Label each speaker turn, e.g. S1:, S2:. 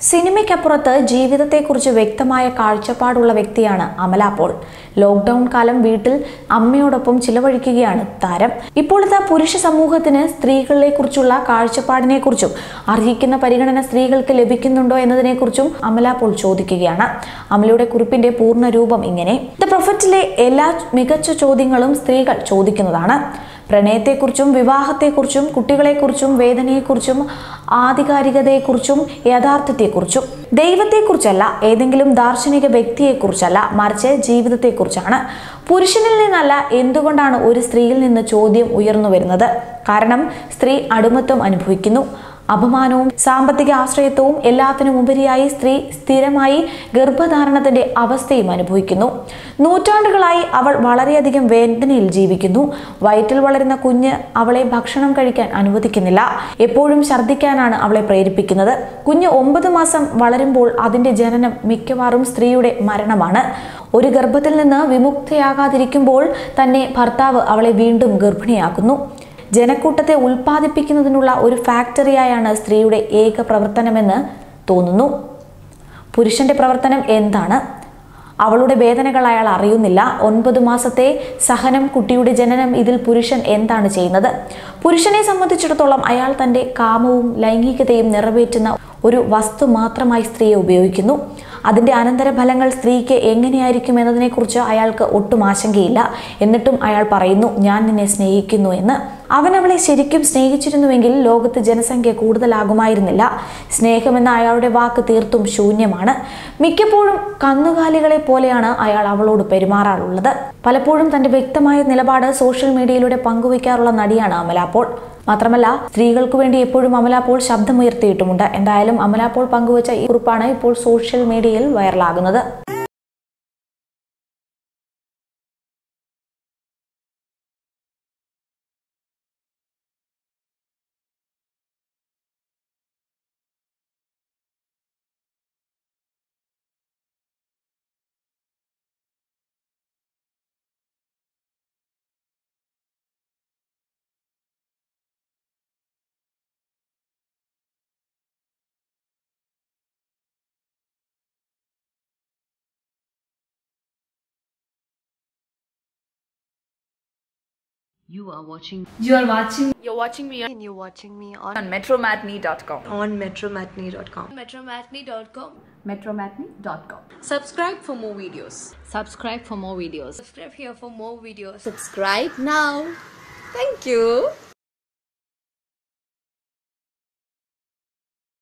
S1: സിനിമയ്ക്കപ്പുറത്ത് ജീവിതത്തെക്കുറിച്ച് വ്യക്തമായ കാഴ്ചപ്പാടുള്ള വ്യക്തിയാണ് അമല പോൾ ലോക്ക്ഡൌൺ കാലം വീട്ടിൽ അമ്മയോടൊപ്പം ചിലവഴിക്കുകയാണ് താരം ഇപ്പോഴത്തെ പുരുഷ സമൂഹത്തിന് സ്ത്രീകളെ കുറിച്ചുള്ള കാഴ്ചപ്പാടിനെക്കുറിച്ചും അർഹിക്കുന്ന പരിഗണന സ്ത്രീകൾക്ക് ലഭിക്കുന്നുണ്ടോ എന്നതിനെക്കുറിച്ചും അമല പോൾ ചോദിക്കുകയാണ് അമലയുടെ കുറിപ്പിന്റെ പൂർണ്ണ രൂപം ഇങ്ങനെ ദ പ്രൊഫറ്റിലെ എല്ലാ മികച്ച ചോദ്യങ്ങളും സ്ത്രീകൾ ചോദിക്കുന്നതാണ് പ്രണയത്തെക്കുറിച്ചും വിവാഹത്തെക്കുറിച്ചും കുട്ടികളെക്കുറിച്ചും വേദനയെക്കുറിച്ചും ആധികാരികതയെക്കുറിച്ചും യാഥാർത്ഥ്യത്തെക്കുറിച്ചും ദൈവത്തെക്കുറിച്ചല്ല ഏതെങ്കിലും ദാർശനിക വ്യക്തിയെക്കുറിച്ചല്ല മറിച്ച് ജീവിതത്തെക്കുറിച്ചാണ് പുരുഷനിൽ നിന്നല്ല എന്തുകൊണ്ടാണ് ഒരു സ്ത്രീയിൽ നിന്ന് ചോദ്യം ഉയർന്നു വരുന്നത് കാരണം സ്ത്രീ അടിമത്വം അനുഭവിക്കുന്നു അപമാനവും സാമ്പത്തിക ആശ്രയത്വവും എല്ലാത്തിനും ഉപരിയായി സ്ത്രീ സ്ഥിരമായി ഗർഭധാരണത്തിന്റെ അവസ്ഥയും അനുഭവിക്കുന്നു നൂറ്റാണ്ടുകളായി അവൾ വളരെയധികം വേദനയിൽ ജീവിക്കുന്നു വയറ്റിൽ വളരുന്ന കുഞ്ഞ് അവളെ ഭക്ഷണം കഴിക്കാൻ അനുവദിക്കുന്നില്ല എപ്പോഴും ഛർദ്ദിക്കാനാണ് അവളെ പ്രേരിപ്പിക്കുന്നത് കുഞ്ഞ് ഒമ്പത് മാസം വളരുമ്പോൾ അതിന്റെ ജനനം മിക്കവാറും സ്ത്രീയുടെ മരണമാണ് ഒരു ഗർഭത്തിൽ നിന്ന് വിമുക്തയാകാതിരിക്കുമ്പോൾ തന്നെ ഭർത്താവ് അവളെ വീണ്ടും ഗർഭിണിയാക്കുന്നു ജനക്കൂട്ടത്തെ ഉൽപ്പാദിപ്പിക്കുന്നതിനുള്ള ഒരു ഫാക്ടറിയായാണ് സ്ത്രീയുടെ ഏക പ്രവർത്തനമെന്ന് തോന്നുന്നു പുരുഷന്റെ പ്രവർത്തനം എന്താണ് അവളുടെ വേദനകൾ അയാൾ അറിയുന്നില്ല ഒൻപത് മാസത്തെ സഹനം കുട്ടിയുടെ ജനനം ഇതിൽ പുരുഷൻ എന്താണ് ചെയ്യുന്നത് പുരുഷനെ സംബന്ധിച്ചിടത്തോളം അയാൾ തൻ്റെ കാമവും ലൈംഗികതയും നിറവേറ്റുന്ന ഒരു വസ്തു മാത്രമായി സ്ത്രീയെ ഉപയോഗിക്കുന്നു അതിൻ്റെ അനന്തരഫലങ്ങൾ സ്ത്രീക്ക് എങ്ങനെയായിരിക്കും എന്നതിനെക്കുറിച്ച് അയാൾക്ക് ഒട്ടും ആശങ്കയില്ല എന്നിട്ടും അയാൾ പറയുന്നു ഞാൻ നിന്നെ സ്നേഹിക്കുന്നു എന്ന് അവൻ അവളെ ശരിക്കും സ്നേഹിച്ചിരുന്നുവെങ്കിൽ ലോകത്ത് ജനസംഖ്യ കൂടുതലാകുമായിരുന്നില്ല സ്നേഹമെന്ന അയാളുടെ വാക്ക് തീർത്തും ശൂന്യമാണ് മിക്കപ്പോഴും കന്നുകാലികളെ പോലെയാണ് അയാൾ അവളോട് പെരുമാറാറുള്ളത് പലപ്പോഴും തന്റെ വ്യക്തമായ നിലപാട് സോഷ്യൽ മീഡിയയിലൂടെ പങ്കുവയ്ക്കാറുള്ള നടിയാണ് അമല പോൾ മാത്രമല്ല സ്ത്രീകൾക്ക് വേണ്ടി എപ്പോഴും അമല പോൾ ശബ്ദമുയർത്തിയിട്ടുമുണ്ട് എന്തായാലും അമല പോൾ പങ്കുവച്ച ഈ കുറിപ്പാണ് ഇപ്പോൾ സോഷ്യൽ മീഡിയയിൽ വൈറലാകുന്നത്
S2: You are watching
S3: You are watching
S4: You're watching me on,
S5: and you're watching me on,
S4: on metromatney.com.
S5: on metromatney.com.
S4: Metromatney.com.
S3: metromatney.com.
S4: Subscribe for more videos.
S2: subscribe for more videos.
S4: Subscribe here for more videos.
S5: Subscribe now. Thank you.